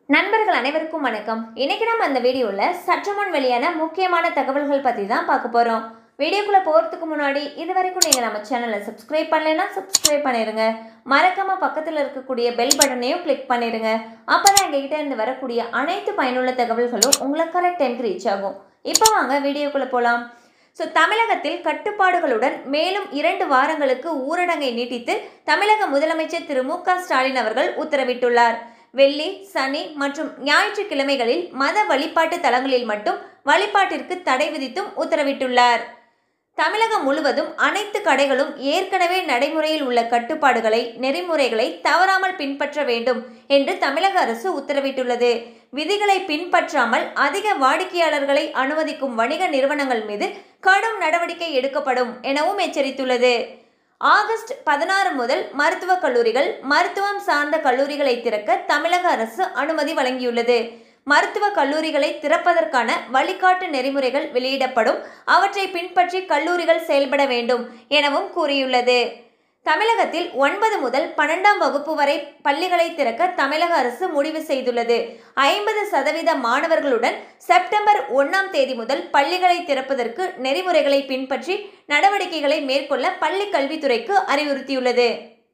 நண்பர்கள் அனைவருக்கும் வணக்கம் இன்னைக்கு நம்ம அந்த வீடியோவில் சற்று முன் வெளியான முக்கியமான தகவல்கள் பற்றி தான் பார்க்க போகிறோம் வீடியோக்குள்ளே போகிறதுக்கு முன்னாடி இது வரைக்கும் நீங்கள் நம்ம சேனலை சப்ஸ்கிரைப் பண்ணலைன்னா சப்ஸ்கிரைப் பண்ணிடுங்க மறக்காமல் பக்கத்தில் இருக்கக்கூடிய பெல் பட்டனையும் கிளிக் பண்ணிடுங்க அப்போ தான் எங்ககிட்ட இருந்து வரக்கூடிய அனைத்து பயனுள்ள தகவல்களும் உங்களுக்கு கரெக்ட் டைம்க்கு ரீச் ஆகும் இப்போ வாங்க வீடியோக்குள்ளே போகலாம் ஸோ தமிழகத்தில் கட்டுப்பாடுகளுடன் மேலும் இரண்டு வாரங்களுக்கு ஊரடங்கை நீட்டித்து தமிழக முதலமைச்சர் திரு மு க ஸ்டாலின் அவர்கள் உத்தரவிட்டுள்ளார் வெள்ளி சனி மற்றும் ஞாயிற்றுக்கிழமைகளில் மத வழிபாட்டு தலங்களில் மட்டும் வழிபாட்டிற்கு தடை விதித்தும் உத்தரவிட்டுள்ளார் தமிழகம் முழுவதும் அனைத்து கடைகளும் ஏற்கனவே நடைமுறையில் உள்ள கட்டுப்பாடுகளை நெறிமுறைகளை தவறாமல் பின்பற்ற வேண்டும் என்று தமிழக அரசு உத்தரவிட்டுள்ளது விதிகளை பின்பற்றாமல் அதிக வாடிக்கையாளர்களை அனுமதிக்கும் வணிக நிறுவனங்கள் மீது கடும் நடவடிக்கை எடுக்கப்படும் எனவும் எச்சரித்துள்ளது ஆகஸ்ட் பதினாறு முதல் மருத்துவக் கல்லூரிகள் மருத்துவம் சார்ந்த கல்லூரிகளை திறக்க தமிழக அரசு அனுமதி வழங்கியுள்ளது மருத்துவக் கல்லூரிகளை திறப்பதற்கான வழிகாட்டு நெறிமுறைகள் வெளியிடப்படும் அவற்றை பின்பற்றி கல்லூரிகள் செயல்பட வேண்டும் எனவும் கூறியுள்ளது தமிழகத்தில் ஒன்பது முதல் பன்னெண்டாம் வகுப்பு வரை பள்ளிகளை திறக்க தமிழக அரசு முடிவு செய்துள்ளது ஐம்பது சதவீத மாணவர்களுடன் செப்டம்பர் ஒன்றாம் தேதி முதல் பள்ளிகளை திறப்பதற்கு நெறிமுறைகளை பின்பற்றி நடவடிக்கைகளை மேற்கொள்ள பள்ளி கல்வித்துறைக்கு அறிவுறுத்தியுள்ளது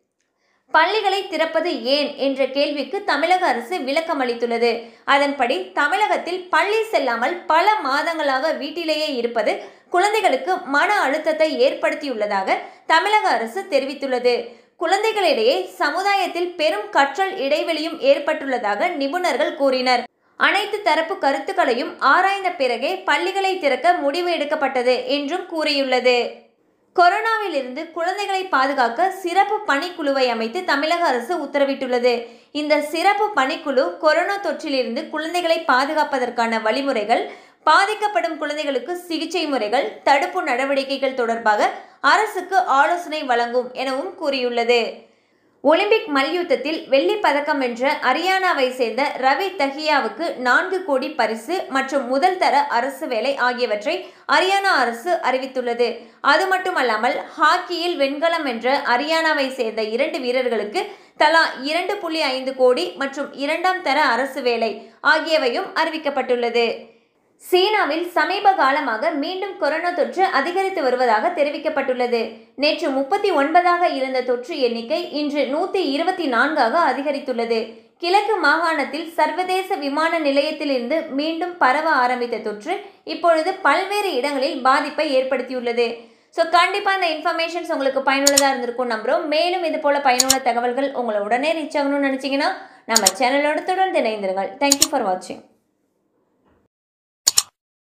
பள்ளிகளை திறப்பது ஏன் என்ற கேள்விக்கு தமிழக அரசு விளக்கம் அளித்துள்ளது அதன்படி தமிழகத்தில் பள்ளி செல்லாமல் பல மாதங்களாக வீட்டிலேயே இருப்பது குழந்தைகளுக்கு மன அழுத்தத்தை ஏற்படுத்தியுள்ளதாக தமிழக அரசு தெரிவித்துள்ளது குழந்தைகளிடையே சமுதாயத்தில் பெரும் கற்றல் இடைவெளியும் ஏற்பட்டுள்ளதாக நிபுணர்கள் கூறினர் அனைத்து தரப்பு கருத்துக்களையும் ஆராய்ந்த பிறகே பள்ளிகளை திறக்க முடிவு எடுக்கப்பட்டது என்றும் கூறியுள்ளது கொரோனாவிலிருந்து குழந்தைகளை பாதுகாக்க சிறப்பு பணிக்குழுவை அமைத்து தமிழக அரசு உத்தரவிட்டுள்ளது இந்த சிறப்பு பணிக்குழு கொரோனா தொற்றிலிருந்து குழந்தைகளை பாதுகாப்பதற்கான வழிமுறைகள் பாதிக்கப்படும் குழந்தைகளுக்கு சிகிச்சை முறைகள் தடுப்பு நடவடிக்கைகள் தொடர்பாக அரசுக்கு ஆலோசனை வழங்கும் எனவும் கூறியுள்ளது ஒலிம்பிக் மல்யுத்தத்தில் வெள்ளி பதக்கம் வென்ற ஹரியானாவை சேர்ந்த ரவி தஹியாவுக்கு நான்கு கோடி பரிசு மற்றும் முதல் தர அரசு வேலை ஆகியவற்றை ஹரியானா அரசு அறிவித்துள்ளது அது மட்டுமல்லாமல் ஹாக்கியில் வெண்கலம் வென்ற ஹரியானாவை சேர்ந்த இரண்டு வீரர்களுக்கு தலா இரண்டு புள்ளி ஐந்து கோடி மற்றும் இரண்டாம் தர அரசு வேலை ஆகியவையும் அறிவிக்கப்பட்டுள்ளது சீனாவில் சமீப காலமாக மீண்டும் கொரோனா தொற்று அதிகரித்து வருவதாக தெரிவிக்கப்பட்டுள்ளது நேற்று முப்பத்தி ஒன்பதாக இருந்த தொற்று எண்ணிக்கை இன்று நூற்றி இருபத்தி நான்காக அதிகரித்துள்ளது கிழக்கு மாகாணத்தில் சர்வதேச விமான நிலையத்திலிருந்து மீண்டும் பரவ ஆரம்பித்த தொற்று இப்பொழுது பல்வேறு இடங்களில் பாதிப்பை ஏற்படுத்தியுள்ளது ஸோ கண்டிப்பாக இந்த இன்ஃபர்மேஷன்ஸ் உங்களுக்கு பயனுள்ளதாக இருந்திருக்கும் நம்புகிறோம் மேலும் இது போல பயனுள்ள தகவல்கள் உங்களை உடனே ரீச் ஆகணும்னு நினச்சிங்கன்னா நம்ம சேனலோட தொடர்ந்து இணைந்திருங்கள் தேங்க்யூ ஃபார் வாட்சிங்